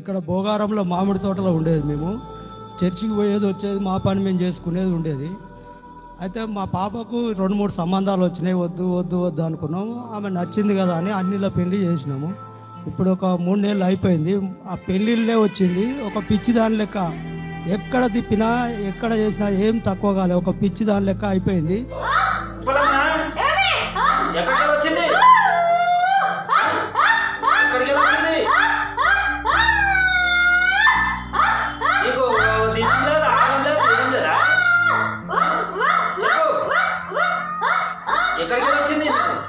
ఇక్కడ భోగారంలో మామిడి తోటలో ఉండేది మేము చర్చికి పోయేది వచ్చేది మా పని మేము చేసుకునేది ఉండేది అయితే మా పాపకు రెండు మూడు సంబంధాలు వచ్చినాయి వద్దు వద్దు వద్దు అనుకున్నాము ఆమె నచ్చింది కదా అని అన్నిలో పెళ్లి చేసినాము ఇప్పుడు ఒక మూడు నెలలు అయిపోయింది ఆ పెళ్ళిళ్ళే వచ్చింది ఒక పిచ్చి దాని లెక్క ఎక్కడ తిప్పినా ఎక్కడ చేసినా ఏం తక్కువ కాలే ఒక పిచ్చి దాని లెక్క అయిపోయింది ఉప్పలమ్మా ఎక్కడికి వచ్చింది ఎక్కడికి వచ్చింది నీకు దినం లేదు ఆగం లేదు దినం లేదా చెప్పు ఎక్కడికి వచ్చింది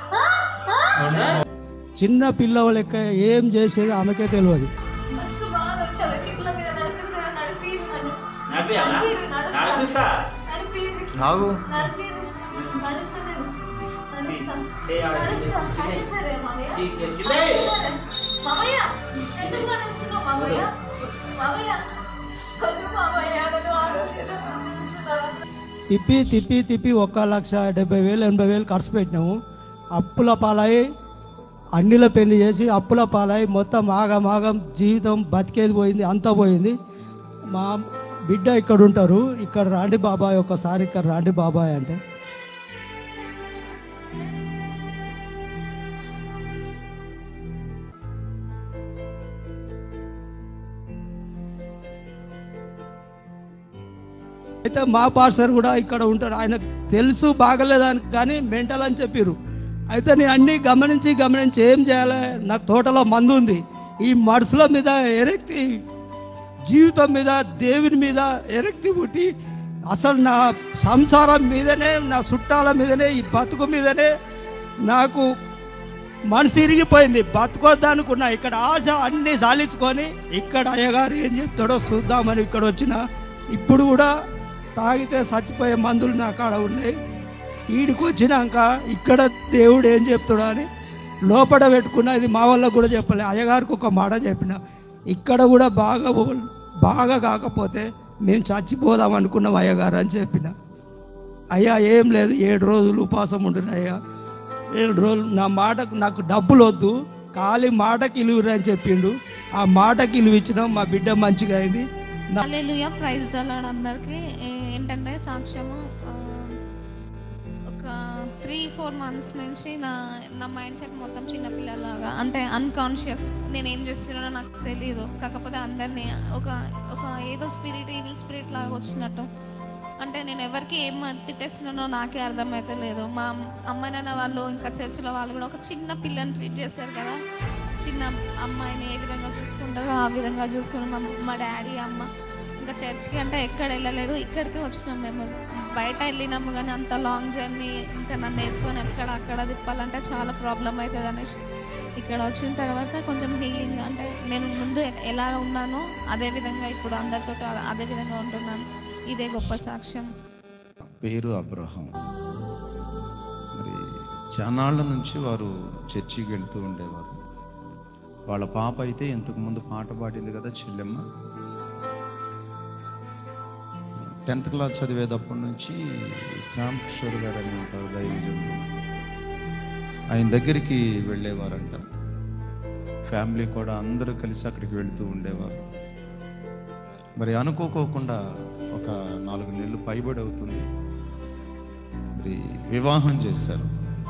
చిన్న పిల్లవ లెక్క ఏం చేసేది ఆమెకే తెలియదు మస్తు బాగా ఉంటుంది టిప్పుల మీద నడిపిస్తారు నడిపిరు నన్ను నడిపియాలా నడిపిరు, నడుస్తా. నడిపిస్తా నడిపిరు ఆగు నడిపిరు నడుస్తలేను నడుస్తా చేయాలి. నడుస్తా అయినా సరే మామయ్య ఈ కిందిలే. అయినా సరే. మామయ్య ఎందుకు నడుస్తున్నావు మామయ్య మామయ్య వద్దు మామయ్య నన్ను ఆరోగ్యంగా చూస్తున్నారు తిప్పి తిప్పి తిప్పి ఒక్క లక్ష డెబ్బై వేలు ఎనభై వేలు ఖర్చు పెట్టినాము అప్పుల పాలై అన్నిల పెళ్లి చేసి అప్పుల పాలై మొత్తం ఆగం ఆగం జీవితం బతికేది పోయింది అంతా పోయింది మా బిడ్డ ఇక్కడ ఉంటారు ఇక్కడ రాండి బాబాయ్ ఒకసారి ఇక్కడ రాండి బాబాయ్ అంటే అయితే మా పాస్టర్ కూడా ఇక్కడ ఉంటారు ఆయన తెలుసు బాగలేదని కానీ మెంటల్ అని చెప్పారు అయితే నేను అన్నీ గమనించి గమనించి ఏం చేయాలి నాకు తోటలో మందు ఉంది ఈ మనుషుల మీద ఎరెక్తి జీవితం మీద దేవుని మీద ఎరెక్తి పుట్టి అసలు నా సంసారం మీదనే నా చుట్టాల మీదనే ఈ బతుకు మీదనే నాకు మనసు ఇరిగిపోయింది బతుకొద్దనుకున్నా ఇక్కడ ఆశ అన్ని సాలించుకొని ఇక్కడ అయ్యగారు ఏం చెప్తాడో చూద్దామని ఇక్కడ వచ్చిన ఇప్పుడు కూడా తాగితే చచ్చిపోయే మందులు నా కాడ ఉన్నాయి వీడికి వచ్చినాక ఇక్కడ దేవుడు ఏం చెప్తాడో అని లోపల పెట్టుకున్న ఇది మా వల్ల కూడా చెప్పలే అయ్యగారికి ఒక మాట చెప్పిన ఇక్కడ కూడా బాగా బాగా కాకపోతే మేము చచ్చిపోదాం అనుకున్నాం అయ్యగారు అని చెప్పిన అయ్యా ఏం లేదు ఏడు రోజులు ఉపాసం ఉంటున్నా అయ్యా ఏడు రోజులు నా మాటకు నాకు డబ్బులు వద్దు ఖాళీ మాటకి ఇలువురు అని చెప్పిండు ఆ మాటకి ఇలువ ఇచ్చినాం మా బిడ్డ మంచిగా అయింది నా హల్లెలూయా ప్రైజ్ దలాడ్ అందరికి ఏంటంటే సాక్ష్యము ఆ, ఒక త్రీ ఫోర్ మంత్స్ నుంచి నా నా మైండ్ సెట్ మొత్తం చిన్నపిల్లలాగా అంటే అన్కాన్షియస్ నేను ఏం చేస్తున్నానో నాకు తెలియదు కాకపోతే అందరినీ ఒక ఒక ఏదో స్పిరిట్ ఈవిల్ స్పిరిట్ లాగా వచ్చినట్టు అంటే నేను ఎవరికి ఏం తిట్టేస్తున్నానో నాకే అర్థమైతే లేదు మా అమ్మ నాన్న వాళ్ళు ఇంకా చర్చిలో వాళ్ళు కూడా ఒక చిన్న పిల్లని ట్రీట్ చేశారు కదా చిన్న అమ్మాయిని ఏ విధంగా చూసుకుంటారో ఆ విధంగా చూసుకుని మా మా డాడీ అమ్మ ఇంకా చర్చ్కి అంటే ఎక్కడ వెళ్ళలేదు ఇక్కడికి వచ్చినాం మేము బయట వెళ్ళినాము కానీ అంత లాంగ్ జర్నీ ఇంకా నన్ను వేసుకొని ఎక్కడ అక్కడ తిప్పాలంటే చాలా ప్రాబ్లం అవుతుంది అనేసి ఇక్కడ వచ్చిన తర్వాత కొంచెం హీలింగ్ అంటే నేను ముందు ఎ- ఎలా ఉన్నానో అదే విధంగా ఇప్పుడు అందరితో అదే విధంగా ఉంటున్నాను ఇదే గొప్ప సాక్ష్యం పేరు అబ్రహం మరి చానాళ్ళ నుంచి వారు చర్చికి వెళ్తూ ఉండేవారు వాళ్ళ పాప అయితే ఇంతకు ముందు పాట పాడింది కదా చెల్లెమ్మ టెన్త్ క్లాస్ చదివేటప్పటి నుంచి శ్యామ్ కిషోర్ గారు అని ఉంటారు దైవజనులు ఆయన దగ్గరికి వెళ్ళేవారంట ఫ్యామిలీ కూడా అందరూ కలిసి అక్కడికి వెళ్తూ ఉండేవారు మరి అనుకోకోకుండా ఒక నాలుగు నెలలు పైబడి అవుతుంది మరి వివాహం చేశారు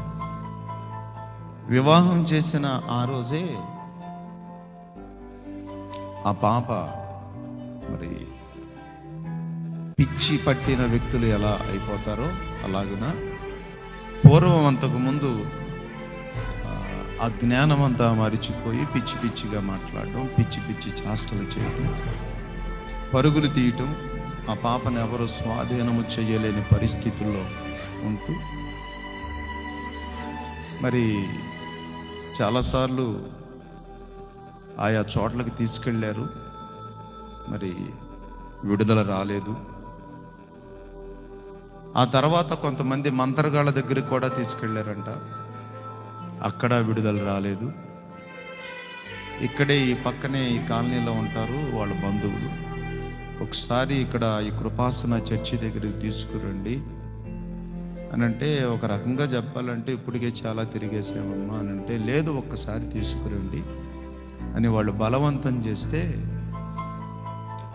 వివాహం చేసిన ఆ రోజే ఆ పాప మరి పిచ్చి పట్టిన వ్యక్తులు ఎలా అయిపోతారో అలాగున పూర్వం అంతకు ముందు ఆ, ఆ జ్ఞానం అంతా మరిచిపోయి పిచ్చి పిచ్చిగా మాట్లాడడం పిచ్చి పిచ్చి చేష్టలు చేయటం పరుగులు తీయటం ఆ పాపను ఎవరు స్వాధీనము చేయలేని పరిస్థితుల్లో ఉంటూ మరి చాలాసార్లు ఆయా చోట్లకు తీసుకెళ్ళారు మరి విడుదల రాలేదు ఆ తర్వాత కొంతమంది మంత్రగాళ్ళ దగ్గరికి కూడా తీసుకెళ్ళారంట అక్కడ విడుదల రాలేదు ఇక్కడే ఈ పక్కనే ఈ కాలనీలో ఉంటారు వాళ్ళ బంధువులు ఒకసారి ఇక్కడ ఈ కృపాసన చర్చి దగ్గరికి తీసుకురండి అని అంటే ఒక రకంగా చెప్పాలంటే ఇప్పటికే చాలా తిరిగేసామమ్మా అని అంటే లేదు ఒక్కసారి తీసుకురండి అని వాళ్ళు బలవంతం చేస్తే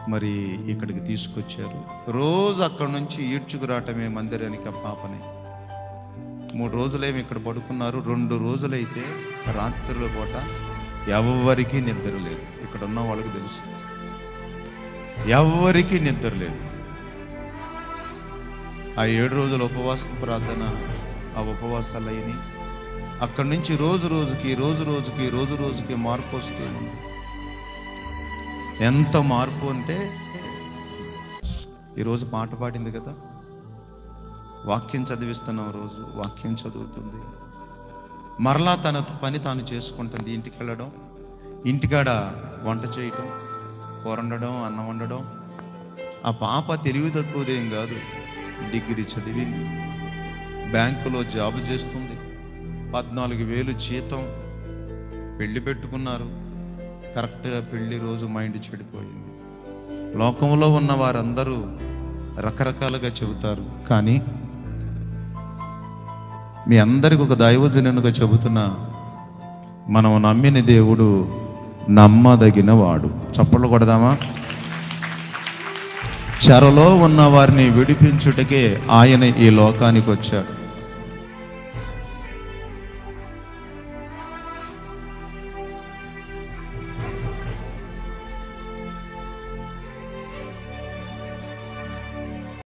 మరి ఇక్కడికి తీసుకొచ్చారు రోజు అక్కడ నుంచి ఈడ్చుకురావటమే మందిరానికి ఆ పాపని మూడు రోజులేమి ఇక్కడ పడుకున్నారు రెండు రోజులైతే రాత్రుల పూట ఎవరికి నిద్ర లేదు ఇక్కడ ఉన్న వాళ్ళకి తెలుసు ఎవరికి నిద్ర లేదు ఆ ఏడు రోజుల ఉపవాస ప్రార్థన ఆ ఉపవాసాలు అయినాయి అక్కడి నుంచి రోజు రోజుకి రోజు రోజుకి రోజు రోజుకి మార్పు వస్తూ ఉంది ఎంత మార్పు అంటే ఈరోజు పాట పాడింది కదా వాక్యం చదివిస్తున్నాం రోజు వాక్యం చదువుతుంది మరలా తన పని తాను చేసుకుంటుంది ఇంటికి వెళ్ళడం ఇంటికాడ వంట చేయటం కూర వండడం అన్నం వండడం ఆ పాప తెలివి తక్కువదేం కాదు డిగ్రీ చదివింది బ్యాంకులో జాబ్ చేస్తుంది పద్నాలుగు వేలు జీతం పెళ్లి పెట్టుకున్నారు కరెక్ట్గా పెళ్లి రోజు మైండ్ చెడిపోయింది లోకంలో ఉన్న వారందరూ రకరకాలుగా చెబుతారు కానీ మీ అందరికి ఒక దైవజనునిగా చెబుతున్నా మనం నమ్మిన దేవుడు నమ్మదగిన వాడు చప్పట్లు కొడదామా చెరలో ఉన్న వారిని విడిపించుటకే ఆయన ఈ లోకానికి వచ్చాడు